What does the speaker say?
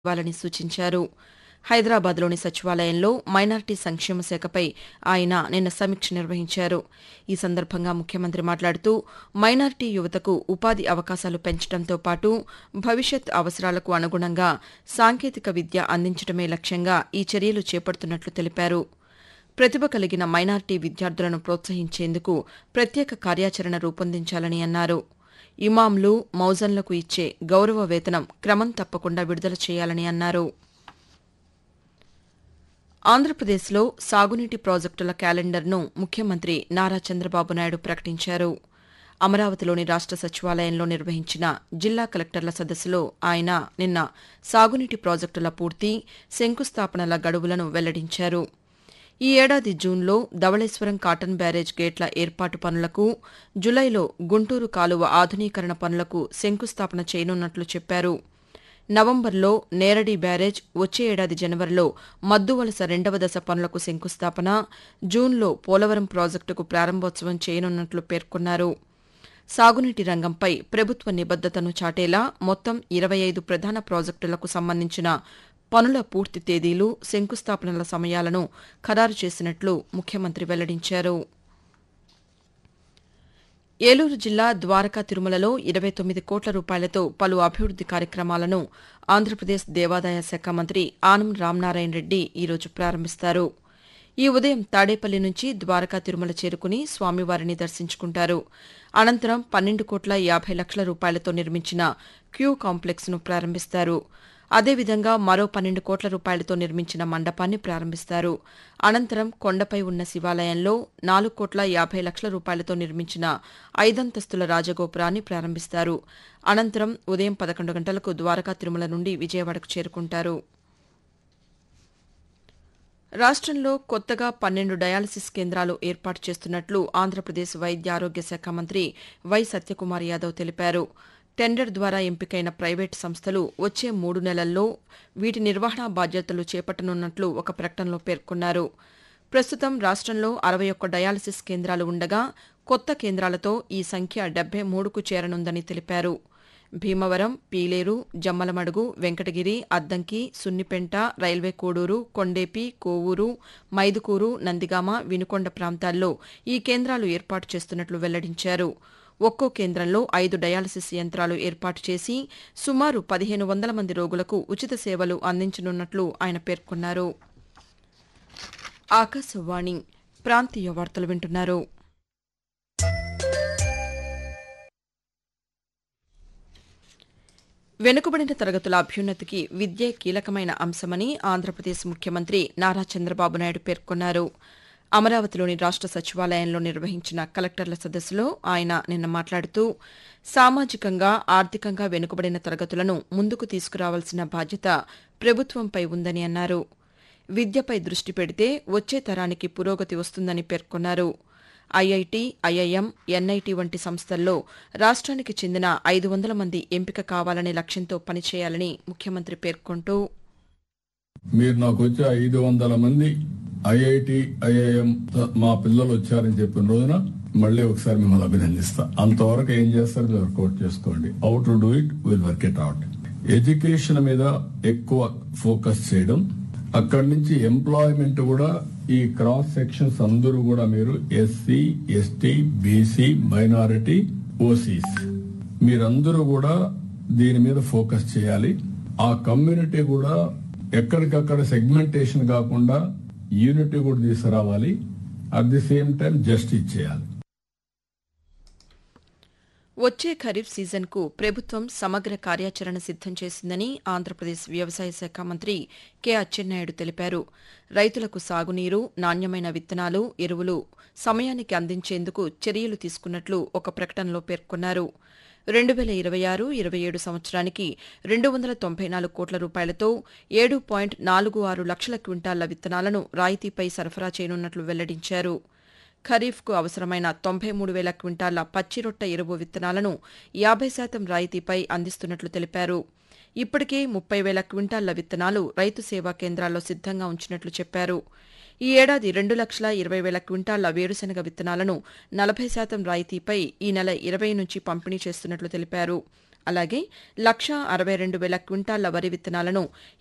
ఇవ్వాలని సూచించారు హైదరాబాద్లోని సచివాలయంలో మైనార్టీ సంక్షేమ శాఖపై ఆయన నిన్న సమీక్ష నిర్వహించారు ఈ సందర్భంగా ముఖ్యమంత్రి మాట్లాడుతూ మైనార్టీ యువతకు ఉపాధి అవకాశాలు పెంచడంతో పాటు భవిష్యత్ అవసరాలకు అనుగుణంగా సాంకేతిక విద్య అందించడమే లక్ష్యంగా ఈ చర్యలు చేపడుతున్నట్లు తెలిపారు ప్రతిభ కలిగిన మైనార్టీ విద్యార్థులను ప్రోత్సహించేందుకు ప్రత్యేక కార్యాచరణ రూపొందించాలని అన్నారు ఇమాంలు మౌజన్లకు ఇచ్చే గౌరవ వేతనం క్రమం తప్పకుండా విడుదల చేయాలని అన్నారు ఆంధ్రప్రదేశ్లో సాగునీటి ప్రాజెక్టుల క్యాలెండర్ను ముఖ్యమంత్రి నారా చంద్రబాబు నాయుడు ప్రకటించారు అమరావతిలోని రాష్ట సచివాలయంలో నిర్వహించిన జిల్లా కలెక్టర్ల సదస్సులో ఆయన నిన్న సాగునీటి ప్రాజెక్టుల పూర్తి శంకుస్థాపనల గడువులను వెల్లడించారు ఈ ఏడాది జూన్లో ధవళేశ్వరం కాటన్ బ్యారేజ్ గేట్ల ఏర్పాటు పనులకు జులైలో గుంటూరు కాలువ ఆధునీకరణ పనులకు శంకుస్థాపన చేయనున్నట్లు చెప్పారు నవంబర్లో నేరడి బ్యారేజ్ వచ్చే ఏడాది జనవరిలో మద్దువలస రెండవ దశ పనులకు శంకుస్థాపన జూన్లో పోలవరం ప్రాజెక్టుకు ప్రారంభోత్సవం చేయనున్నట్లు పేర్కొన్నారు సాగునీటి రంగంపై ప్రభుత్వ నిబద్దతను చాటేలా మొత్తం ఇరవై ఐదు ప్రధాన ప్రాజెక్టులకు సంబంధించిన పనుల పూర్తి తేదీలు శంకుస్థాపనల సమయాలను ఖరారు చేసినట్లు ముఖ్యమంత్రి వెల్లడించారు ఏలూరు జిల్లా ద్వారకా తిరుమలలో ఇరవై తొమ్మిది కోట్ల రూపాయలతో పలు అభివృద్ది కార్యక్రమాలను ఆంధ్రప్రదేశ్ దేవాదాయ శాఖ మంత్రి ఆనం రామనారాయణ రెడ్డి ఈరోజు ప్రారంభిస్తారు ఈ ఉదయం తాడేపల్లి నుంచి ద్వారకా తిరుమల చేరుకుని స్వామివారిని దర్శించుకుంటారు అనంతరం పన్నెండు కోట్ల యాభై లక్షల రూపాయలతో నిర్మించిన క్యూ కాంప్లెక్స్ను ప్రారంభిస్తారు అదేవిధంగా మరో పన్నెండు కోట్ల రూపాయలతో నిర్మించిన మండపాన్ని ప్రారంభిస్తారు అనంతరం కొండపై ఉన్న శివాలయంలో నాలుగు కోట్ల యాభై లక్షల రూపాయలతో నిర్మించిన ఐదంతస్తుల రాజగోపురాన్ని ప్రారంభిస్తారు అనంతరం ఉదయం పదకొండు గంటలకు ద్వారకా తిరుమల నుండి విజయవాడకు చేరుకుంటారు రాష్టంలో కొత్తగా పన్నెండు డయాలసిస్ కేంద్రాలు ఏర్పాటు చేస్తున్నట్లు ఆంధ్రప్రదేశ్ వైద్య ఆరోగ్య శాఖ మంత్రి వై సత్యకుమార్ యాదవ్ తెలిపారు టెండర్ ద్వారా ఎంపికైన ప్రైవేటు సంస్థలు వచ్చే మూడు నెలల్లో వీటి నిర్వహణా బాధ్యతలు చేపట్టనున్నట్లు ఒక ప్రకటనలో పేర్కొన్నారు ప్రస్తుతం రాష్టంలో అరవై ఒక్క డయాలసిస్ కేంద్రాలు ఉండగా కొత్త కేంద్రాలతో ఈ సంఖ్య డెబ్బై మూడుకు చేరనుందని తెలిపారు భీమవరం పీలేరు జమ్మలమడుగు వెంకటగిరి అద్దంకి సున్నిపెంట రైల్వే కోడూరు కొండేపి కోవూరు మైదుకూరు నందిగామ వినుకొండ ప్రాంతాల్లో ఈ కేంద్రాలు ఏర్పాటు చేస్తున్నట్లు వెల్లడించారు ఒక్కో కేంద్రంలో ఐదు డయాలసిస్ యంత్రాలు ఏర్పాటు చేసి సుమారు పదిహేను వందల మంది రోగులకు ఉచిత సేవలు అందించనున్నట్లు ఆయన పేర్కొన్నారు ఆకాశవాణి ప్రాంతీయ వార్తలు వింటున్నారు వెనుకబడిన తరగతుల అభ్యున్నతికి విద్యే కీలకమైన అంశమని ఆంధ్రప్రదేశ్ ముఖ్యమంత్రి నారా చంద్రబాబు నాయుడు పేర్కొన్నారు అమరావతిలోని రాష్ట సచివాలయంలో నిర్వహించిన కలెక్టర్ల సదస్సులో ఆయన నిన్న మాట్లాడుతూ సామాజికంగా ఆర్థికంగా వెనుకబడిన తరగతులను ముందుకు తీసుకురావాల్సిన బాధ్యత ప్రభుత్వంపై ఉందని అన్నారు విద్యపై దృష్టి పెడితే వచ్చే తరానికి పురోగతి వస్తుందని పేర్కొన్నారు ఐఐటి ఐఐఎం ఎన్ఐటి వంటి సంస్థల్లో రాష్ట్రానికి చెందిన ఐదు వందల మంది ఎంపిక కావాలనే లక్ష్యంతో పనిచేయాలని ముఖ్యమంత్రి పేర్కొంటూ మీరు నాకు వచ్చే ఐదు వందల మంది ఐఐటి ఐఐఎం మా పిల్లలు వచ్చారని చెప్పిన రోజున మళ్ళీ ఒకసారి మిమ్మల్ని అభినందిస్తా అంతవరకు ఏం చేస్తారు మీరు వర్కౌట్ చేసుకోండి how to do it will work it out education మీద ఎక్కువ ఫోకస్ చేయడం అక్కడి నుంచి ఎంప్లాయ్మెంట్ కూడా ఈ క్రాస్ సెక్షన్స్ అందరూ కూడా మీరు SC ST BC minority OCs మీరందరూ కూడా దీని మీద ఫోకస్ చేయాలి ఆ కమ్యూనిటీ కూడా ఎక్కడికక్కడ సెగ్మెంటేషన్ కాకుండా యూనిటీ కూడా తీసుకురావాలి at the same time justice చేయాలి వచ్చే ఖరీఫ్ సీజన్కు ప్రభుత్వం సమగ్ర కార్యాచరణ సిద్దం చేసిందని ఆంధ్రప్రదేశ్ వ్యవసాయ శాఖ మంత్రి కె అచ్చెన్నాయుడు తెలిపారు రైతులకు సాగునీరు నాణ్యమైన విత్తనాలు ఎరువులు సమయానికి అందించేందుకు చర్యలు తీసుకున్నట్లు ఒక ప్రకటనలో పేర్కొన్నారు రెండు వేల ఇరవై ఆరు ఇరవై ఏడు సంవత్సరానికి రెండు వందల తొంభై నాలుగు కోట్ల రూపాయలతో ఏడు పాయింట్ నాలుగు ఆరు లక్షల క్వింటాళ్ల విత్తనాలను రాయితీపై సరఫరా చేయనున్నట్లు వెల్లడించారు ఖరీఫ్కు అవసరమైన తొంభై మూడు వేల క్వింటాళ్ల పచ్చిరొట్ట ఎరువు విత్తనాలను యాభై శాతం రాయితీపై అందిస్తున్నట్లు తెలిపారు ఇప్పటికే ముప్పై వేల క్వింటాళ్ల విత్తనాలు రైతు సేవా కేంద్రాల్లో సిద్దంగా ఉంచినట్లు చెప్పారు ఈ ఏడాది రెండు లక్షల ఇరవై వేల క్వింటాళ్ల వేరుశనగ విత్తనాలను నలభై శాతం రాయితీపై ఈ నెల ఇరవై నుంచి పంపిణీ చేస్తున్నట్లు తెలిపారు అలాగే లక్షా అరవై రెండు వేల క్వింటాళ్ల వరి విత్తనాలను